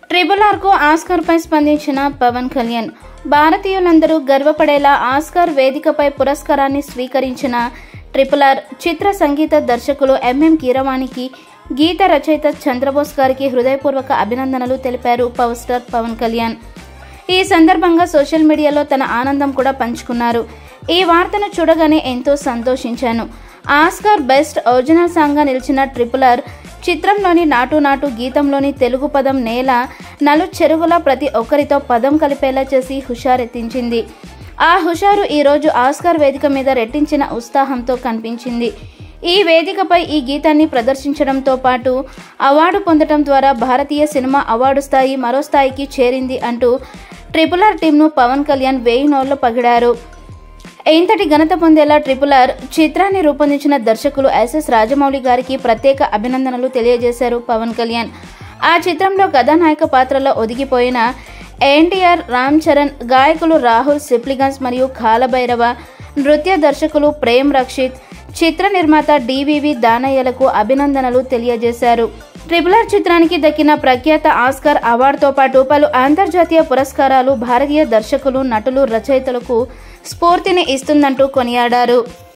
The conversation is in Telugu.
ట్రిపుల్ ఆర్కు ఆస్కార్పై స్పందించిన పవన్ కళ్యాణ్ భారతీయులందరూ గర్వపడేలా ఆస్కార్ వేదికపై పురస్కారాన్ని స్వీకరించిన ట్రిపుల్ ఆర్ చిత్ర సంగీత దర్శకులు ఎంఎం కీరవాణికి గీత రచయిత చంద్రబోస్ గారికి హృదయపూర్వక అభినందనలు తెలిపారు పవర్ స్టార్ పవన్ కళ్యాణ్ ఈ సందర్భంగా సోషల్ మీడియాలో తన ఆనందం కూడా పంచుకున్నారు ఈ వార్తను చూడగానే ఎంతో సంతోషించాను ఆస్కార్ బెస్ట్ ఒరిజినల్ సాంగ్గా నిలిచిన ట్రిపుల్ ఆర్ చిత్రంలోని నాటు నాటు గీతంలోని తెలుగు పదం నేల నలు చెరుగుల ప్రతి ఒక్కరితో పదం కలిపేలా చేసి హుషారెత్తించింది ఆ హుషారు ఈరోజు ఆస్కార్ వేదిక మీద రెట్టించిన ఉత్సాహంతో కనిపించింది ఈ వేదికపై ఈ గీతాన్ని ప్రదర్శించడంతో పాటు అవార్డు పొందడం ద్వారా భారతీయ సినిమా అవార్డు స్థాయి మరో స్థాయికి చేరింది అంటూ ట్రిపుల్ ఆర్ టీంను పవన్ కళ్యాణ్ వేయి నోళ్లు పగిడారు ఇంతటి ఘనత పొందేలా ట్రిపుల్ ఆర్ చిత్రాన్ని రూపొందించిన దర్శకులు ఎస్ఎస్ రాజమౌళి గారికి ప్రత్యేక అభినందనలు తెలియజేశారు పవన్ కళ్యాణ్ ఆ చిత్రంలో కథానాయక పాత్రలో ఒదిగిపోయిన ఎన్టీఆర్ రామ్ చరణ్ గాయకులు రాహుల్ సిప్లిగన్స్ మరియు కాలభైరవ నృత్య దర్శకులు ప్రేమ్ రక్షిత్ చిత్ర నిర్మాత డివివి దానయ్యలకు అభినందనలు తెలియజేశారు ట్రిపుల్ ఆర్ చిత్రానికి దక్కిన ప్రఖ్యాత ఆస్కార్ అవార్డుతో పాటు పలు అంతర్జాతీయ పురస్కారాలు భారతీయ దర్శకులు నటులు రచయితలకు స్ఫూర్తిని ఇస్తుందంటూ కొనియాడారు